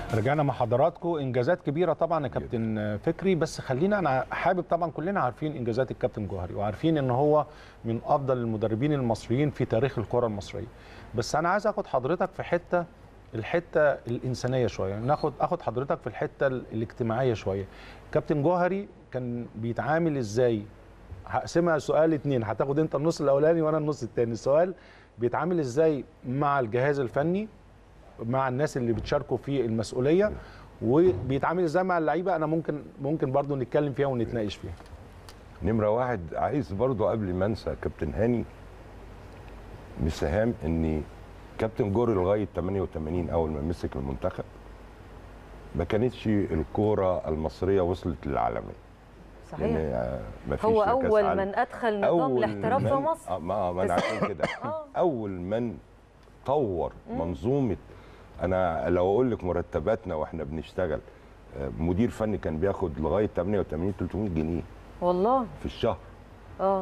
رجعنا مع حضراتكم انجازات كبيره طبعا يا كابتن فكري بس خلينا انا حابب طبعا كلنا عارفين انجازات الكابتن جوهري وعارفين ان هو من افضل المدربين المصريين في تاريخ الكره المصريه بس انا عايز اخد حضرتك في حته الحته الانسانيه شويه ناخد اخد حضرتك في الحته الاجتماعيه شويه كابتن جوهري كان بيتعامل ازاي هقسمها سؤال اتنين هتاخد انت النص الاولاني وانا النص التاني السؤال بيتعامل ازاي مع الجهاز الفني مع الناس اللي بتشاركوا في المسؤوليه وبيتعامل ازاي مع اللعيبه انا ممكن ممكن برضو نتكلم فيها ونتناقش فيها نمره واحد عايز برضو قبل ما انسى كابتن هاني مساهام ان كابتن جوري لغايه 88 اول ما مسك المنتخب ما كانتش الكوره المصريه وصلت للعالميه صحيح ما فيش هو لا كأس اول عالم. من ادخل نظام الاحتراف في من- مصر آه، ما ما انا عشان كده آه. اول من طور منظومه انا لو اقول لك مرتباتنا واحنا بنشتغل آه، مدير فني كان بياخد لغايه 88 300 جنيه والله في الشهر اه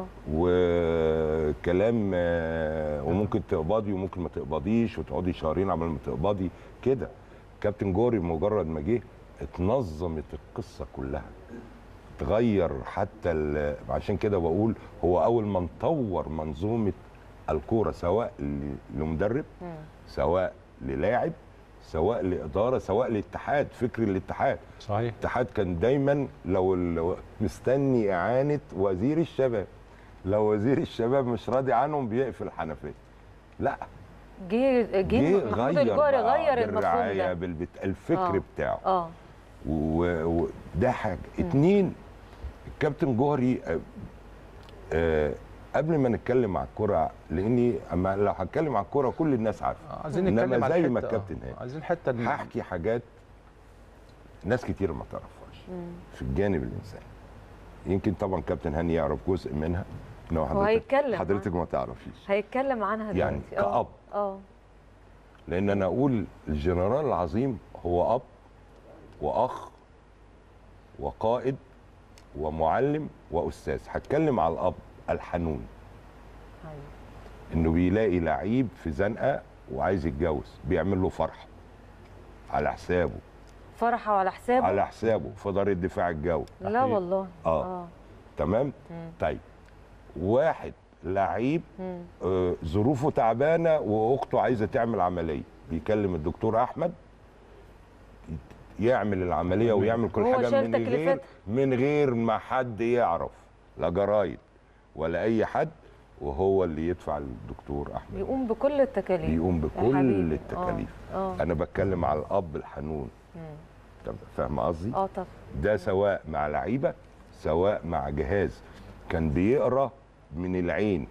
وكلام آه، وممكن تقبضي وممكن ما تقبضيش وتقعدي شهرين عمال ما تقبضي كده كابتن جوري مجرد ما جه اتنظمت القصه كلها تغير حتى ال- عشان كده بقول هو اول من طور منظومه الكوره سواء ل- لمدرب سواء للاعب سواء لاداره سواء لاتحاد فكر الاتحاد صحيح الاتحاد كان دايما لو ال- مستني اعانه وزير الشباب لو وزير الشباب مش راضي عنهم بيقفل الحنفيه لا جه جه جه محمود غير الجوهري بقى غير المفهوم بالرعايه ده بالبت... الفكر آه. بتاعه اه وده و... حاجه اتنين الكابتن جوهري آه، آه قبل ما نتكلم على الكرة لاني اما لو هتكلم على الكرة كل الناس عارفه آه، عايزين إنما نتكلم على زي الحتة، ما آه. الكابتن هاني عايزين حته ال- هحكي حاجات ناس كتير ما تعرفهاش في الجانب الانساني يمكن طبعا كابتن هاني يعرف جزء منها انما هو حضرتك هيتكلم حضرتك ما تعرفيش هيتكلم عنها يعني دلوقتي. آه. كأب. اه لان انا اقول الجنرال العظيم هو اب واخ وقائد ومعلم واستاذ هتكلم على الاب الحنون أيوة. انه بيلاقي لعيب في زنقه وعايز يتجوز بيعمل له فرحه على حسابه فرحه على حسابه على حسابه في دار الدفاع الجوي لا والله آه. اه تمام طيب واحد لعيب آه ظروفه تعبانه واخته عايزه تعمل عمليه بيكلم الدكتور احمد يعمل العمليه ويعمل كل هو حاجه شال من غير تكلفتها. من غير ما حد يعرف لا جرايد ولا اي حد وهو اللي يدفع للدكتور احمد بيقوم بكل التكاليف بيقوم يا بكل حبيبي. التكاليف اه انا بتكلم على الاب الحنون طب فاهم قصدي اه طب ده سواء مع لعيبه سواء مع جهاز كان بيقرا من العين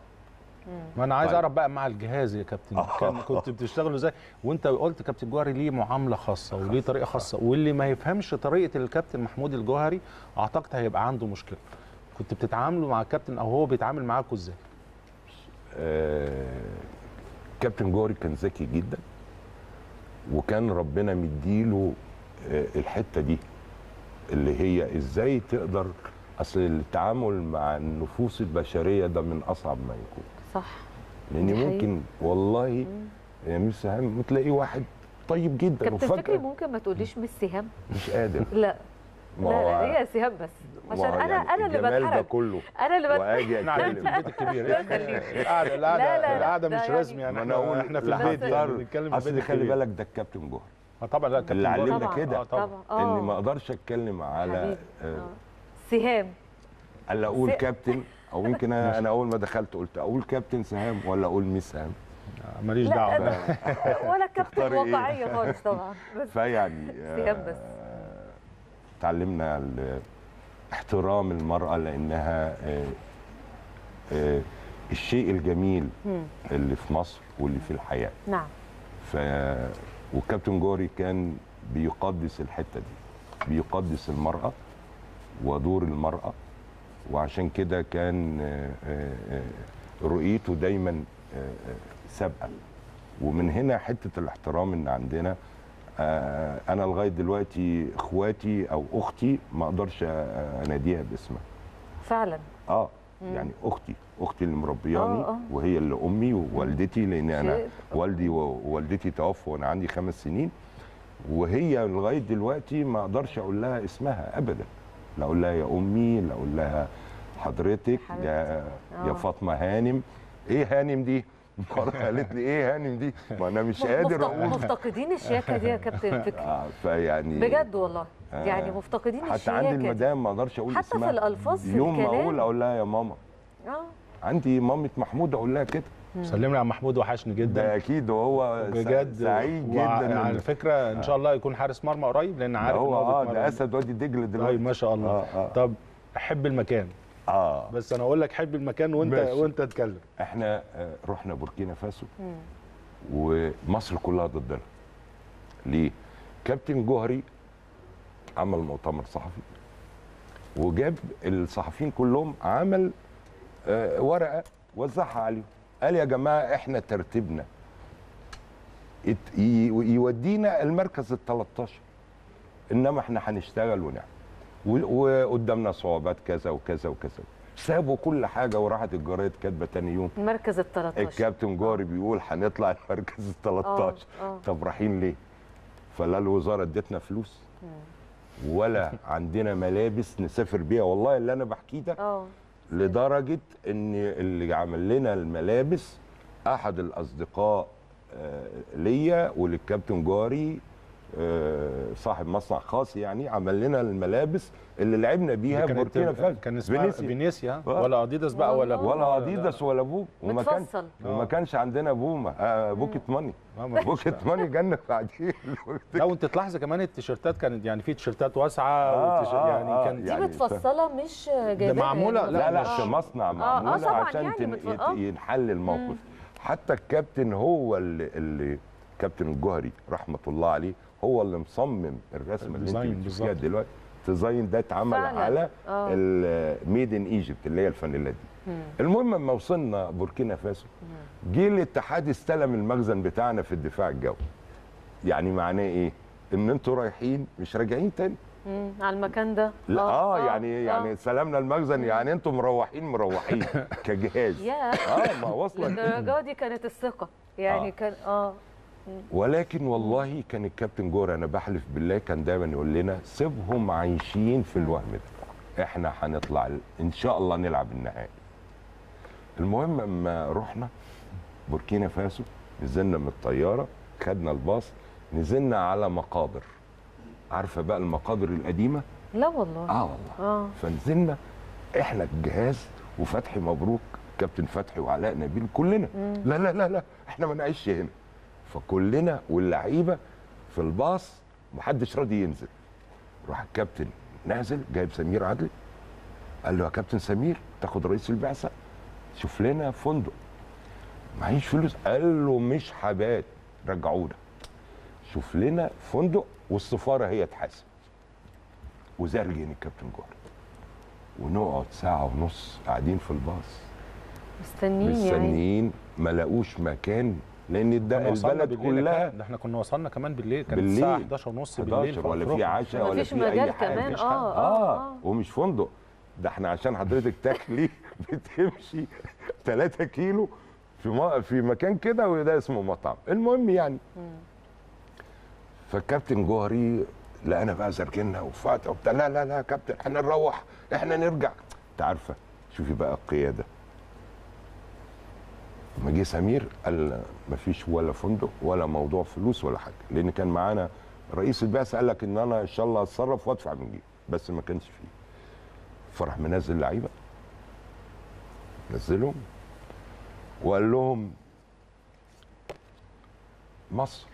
ما انا عايز طيب. اعرف بقى مع الجهاز يا كابتن كان كنت بتشتغلوا ازاي وانت قلت كابتن جوهري ليه معامله خاصه وليه طريقه خاصه واللي ما يفهمش طريقه الكابتن محمود الجوهري اعتقد هيبقى عنده مشكله كنت بتتعاملوا مع الكابتن او هو بيتعامل معاكم ازاي آه كابتن جوري كان ذكي جدا وكان ربنا مديله آه الحته دي اللي هي ازاي تقدر اصل التعامل مع النفوس البشريه ده من اصعب ما يكون صح لان دي حقيقة. ممكن والله يا مش سهام تلاقي واحد طيب جدا كابتن فكري وفجاه ممكن ما تقوليش مس سهام مش قادر لا ما لا هو- لا هي سهام بس ما عشان هو انا يعني انا اللي الجمال ده بتحرج كله انا اللي بت... واجي احنا قاعدين في اتكلم البيت الكبير الله يخليك. القعده لا، لا، القعده لا، القعده ده مش يعني- رسمي يعني ما انا احنا اقول احنا في لا البيت يعني هضطر. بنتكلم في اصل البيت خلي الكبير بالك ده الكابتن جوهر آه طبعا لا كابتن اللي جوهري- علمنا طبعاً، كده آه طبعا طبعا اني اه ما اقدرش اتكلم على حبيبي. آه، آه. سهام الا اقول س- كابتن او يمكن انا أنا اول ما دخلت قلت اقول كابتن سهام ولا اقول ميس سهام آه، ماليش لا دعوه ده- ولا كابتن تختاري إيه؟ واقعيه خالص طبعا بس فيعني سهام بس. آه، اتعلمنا ال- احترام المراه لانها آه، آه، الشيء الجميل مم. اللي في مصر واللي في الحياه نعم ف والكابتن جوري كان بيقدس الحته دي بيقدس المراه ودور المراه وعشان كده كان آه، آه، آه، رؤيته دايما آه، آه، سابقه ومن هنا حته الاحترام ان عندنا آه، انا لغايه دلوقتي اخواتي او اختي ما اقدرش آه، اناديها باسمها فعلا اه يعني اختي اختي اللي مربياني آه، آه. وهي اللي امي ووالدتي لان انا شيء. والدي ووالدتي توفوا وانا عندي خمس سنين وهي لغايه دلوقتي ما اقدرش اقول لها اسمها ابدا لا اقول لها يا امي لا اقول لها حضرتك يا يا آه. فاطمه هانم ايه هانم دي مرة قالت لي ايه هانم دي ما انا مش قادر مفت- اقول مفتقدين الشياكه دي يا كابتن فكري آه، فيعني بجد والله آه. يعني مفتقدين حتى الشياكه عندي دي. المدام ما اقدرش اقول حتى في اسمها الألفاظ في يوم ما الكلام. اقول اقول لها يا ماما اه عندي مامة محمود اقول لها كده سلم لي على محمود وحشني جدا ده اكيد وهو سع- بجد سعيد وع- جدا على إنه- فكره ان شاء الله يكون حارس مرمى قريب لان ده عارف هو إن اه بيتمرن. ده اسد وادي دجله دلوقتي طيب ما شاء الله آه، آه. طب احب المكان اه بس انا اقول لك حب المكان وانت ماشي. وانت اتكلم احنا آه، رحنا بوركينا فاسو مم. ومصر كلها ضدنا ليه كابتن جوهري عمل مؤتمر صحفي وجاب الصحفيين كلهم عمل آه، ورقه وزعها عليهم قال يا جماعه احنا ترتيبنا ات- ي- يودينا المركز ال 13 انما احنا هنشتغل ونعمل و- وقدامنا صعوبات كذا وكذا وكذا سابوا كل حاجه وراحت الجرايد كاتبه تاني يوم المركز ال 13 الكابتن جوري بيقول هنطلع المركز ال 13 آه، آه. طب رايحين ليه؟ فلا الوزاره ادتنا فلوس ولا عندنا ملابس نسافر بيها والله اللي انا بحكيه ده اه لدرجه ان اللي عمل لنا الملابس احد الاصدقاء آه، ليا وللكابتن جاري آه، صاحب مصنع خاص يعني عمل لنا الملابس اللي لعبنا بيها دي بوركينا فاسو كان اسمها فينيسيا. فينيسيا آه. ولا اديداس بقى ولا والله. ولا اديداس ولا بوم وما كان متفصل. وما كانش عندنا بومه آه بوكيت ماني آه، ما فيش. بوكيت ماني جالنا بعدين لا وانت تلاحظ كمان التيشيرتات كانت يعني في تيشيرتات واسعه آه، والتيشيرت- آه، يعني آه، كان دي يعني متفصله مش جايباها معمولة- يعني لا لا آه. في مصنع معموله طبعاً عشان يعني تن- متف- يت- آه. ينحل الموقف حتى الكابتن هو اللي, اللي كابتن الجوهري رحمه الله عليه هو اللي مصمم الرسمه اللي الديزاين انت بتشوفيها بالظبط. دلوقتي الديزاين ده اتعمل فعلاً. على آه. الميد ان ايجيبت اللي هي الفانيلا دي المهم لما وصلنا بوركينا فاسو جه الاتحاد استلم المخزن بتاعنا في الدفاع الجوي يعني معناه ايه ان انتوا رايحين مش راجعين تاني مم. على المكان ده لا اه, يعني يعني آه. سلامنا المخزن يعني انتوا مروحين مروحين كجهاز يا اه ما وصلت للدرجه دي كانت الثقه يعني آه. كان اه ولكن والله كان الكابتن جور انا بحلف بالله كان دايما يقول لنا سيبهم عايشين في الوهم ده احنا هنطلع ال- ان شاء الله نلعب النهائي المهم اما رحنا بوركينا فاسو نزلنا من الطياره خدنا الباص نزلنا على مقابر عارفه بقى المقابر القديمه لا والله اه والله اه فنزلنا احنا الجهاز وفتحي مبروك كابتن فتحي وعلاء نبيل كلنا لا لا لا لا احنا ما نعيش هنا فكلنا واللعيبه في الباص محدش راضي ينزل راح الكابتن نازل جايب سمير عدلي قال له يا كابتن سمير تاخد رئيس البعثه شوف لنا فندق معيش فلوس قال له مش حبات رجعونا شوف لنا فندق والسفاره هي تحاسب وزرجن الكابتن جوهر ونقعد ساعة ونص قاعدين في الباص مستنيين يعني مستنيين ما لاقوش مكان لان ده كنا وصلنا البلد بالليل يا كلها كابتن، ده احنا كنا وصلنا كمان بالليل كانت بالليل. الساعه 11 ونص بالليل 11 ولا في أفريقيا. عشاء ولا مفيش في مجال اي حاجه كمان مفيش اه حاجة. اه, اه آه. ومش فندق ده احنا عشان حضرتك تاكلي بتمشي 3 كيلو في م- في مكان كده وده اسمه مطعم المهم يعني فالكابتن جوهري لقانا بقى زركنا وفات وبتاع لا لا لا يا كابتن احنا نروح احنا نرجع انت عارفه شوفي بقى القياده لما جه سمير قال مفيش ولا فندق ولا موضوع فلوس ولا حاجه لان كان معانا رئيس البعثه قال لك ان انا ان شاء الله اتصرف وادفع من جيبي بس ما كانش فيه فراح منزل لعيبه نزلهم وقال لهم مصر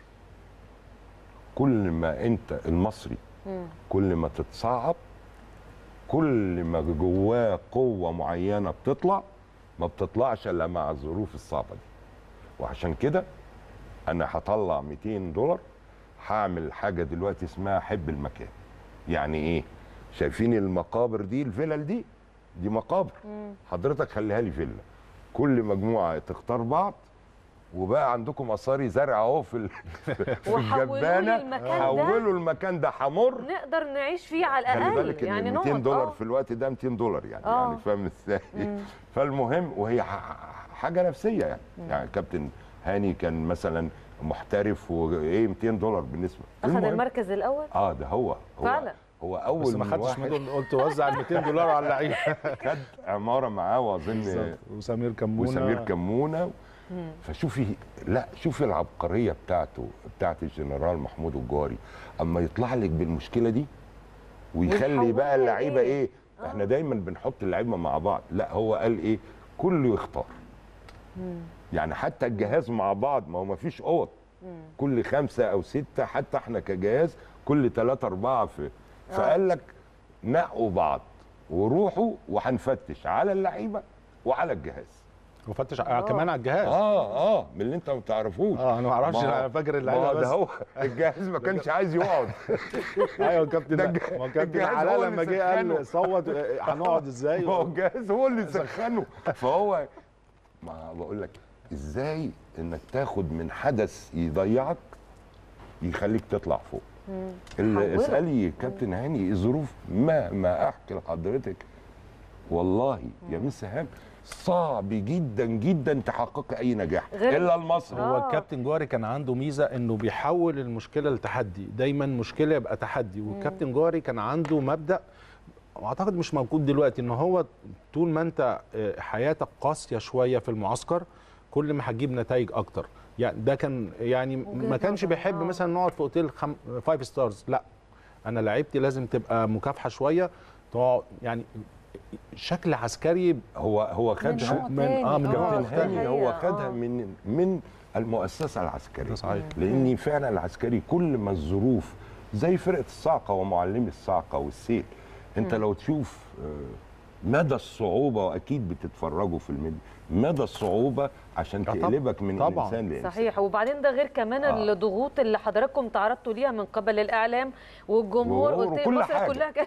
كل ما انت المصري كل ما تتصعب كل ما جواه قوه معينه بتطلع ما بتطلعش الا مع الظروف الصعبه دي وعشان كده انا هطلع 200 دولار هعمل حاجه دلوقتي اسمها حب المكان يعني ايه شايفين المقابر دي الفلل دي دي مقابر حضرتك خليها لي فيلا كل مجموعه تختار بعض وبقى عندكم اثاري زرع اهو في ال- في وحولوا لي الجبانه المكان ده. حولوا المكان ده حمر نقدر نعيش فيه على خلي الاقل بالك ان يعني 200 نقعد دولار آه. في الوقت ده 200 دولار يعني آه. يعني فاهم ازاي فالمهم وهي ح- حاجه نفسيه يعني يعني كابتن هاني كان مثلا محترف وايه 200 دولار بالنسبه اخذ المهم، المركز الاول اه ده هو هو فعلا. هو اول بس ما من خدتش واحد منهم قلت وزع ال 200 دولار على اللعيبه خد عماره معاه واظن بالظبط. وسمير كمونه وسمير كمونه فشوفي لا شوفي العبقريه بتاعته بتاعت الجنرال محمود الجوهري اما يطلع لك بالمشكله دي ويخلي ويحولها بقى اللعيبه إيه؟ ايه احنا دايما بنحط اللعيبه مع بعض لا هو قال ايه كله يختار يعني حتى الجهاز مع بعض ما هو ما فيش اوض كل خمسه او سته حتى احنا كجهاز كل ثلاثه اربعه في فقال لك نقوا بعض وروحوا وهنفتش على اللعيبه وعلى الجهاز وفتش آه. كمان على الجهاز اه اه من اللي انت ما تعرفوش اه انا ما اعرفش ما هو- انا فاكر ما اللعيبه هو بس ده هو الجهاز ما كانش عايز يقعد ايوه الكابتن ده ده الج- ما هو كابتن الجهاز علاء هو لما اللي جه سخنه. قال صوت آه، هنقعد ازاي ما هو الجهاز هو اللي سخنه فهو ما بقول لك ازاي انك تاخد من حدث يضيعك يخليك تطلع فوق اللي حولك. اسالي كابتن هاني الظروف ما ما احكي لحضرتك والله يا مس هام صعب جدا جدا تحقق اي نجاح غير- الا المصري هو آه. الكابتن جوهري كان عنده ميزه انه بيحول المشكله لتحدي دايما مشكله يبقى تحدي والكابتن جوهري كان عنده مبدا واعتقد مش موجود دلوقتي ان هو طول ما انت آه، حياتك قاسيه شويه في المعسكر كل ما هتجيب نتائج اكتر يعني ده كان يعني ما وجهة كانش نظر، بيحب آه. مثلا نقعد في اوتيل خم... فايف ستارز لا انا لعيبتي لازم تبقى مكافحه شويه تقعد يعني شكل عسكري هو هو من خدها نوع من- تاني. آه، من نوع كابتن تاني. هاني هو الحقيقة، خدها آه. من من المؤسسه العسكريه ده صحيح. لاني فعلا العسكري كل ما الظروف زي فرقه الصاعقه ومعلمي الصاعقه والسيل انت لو تشوف آه، مدى الصعوبه واكيد بتتفرجوا في الميديا مدى الصعوبه عشان طبعاً. تقلبك من طبعاً. انسان لانسان صحيح وبعدين ده غير كمان آه. الضغوط اللي حضراتكم تعرضتوا ليها من قبل الاعلام والجمهور والجمهور قلت وكل مصر حاجة. كلها كانت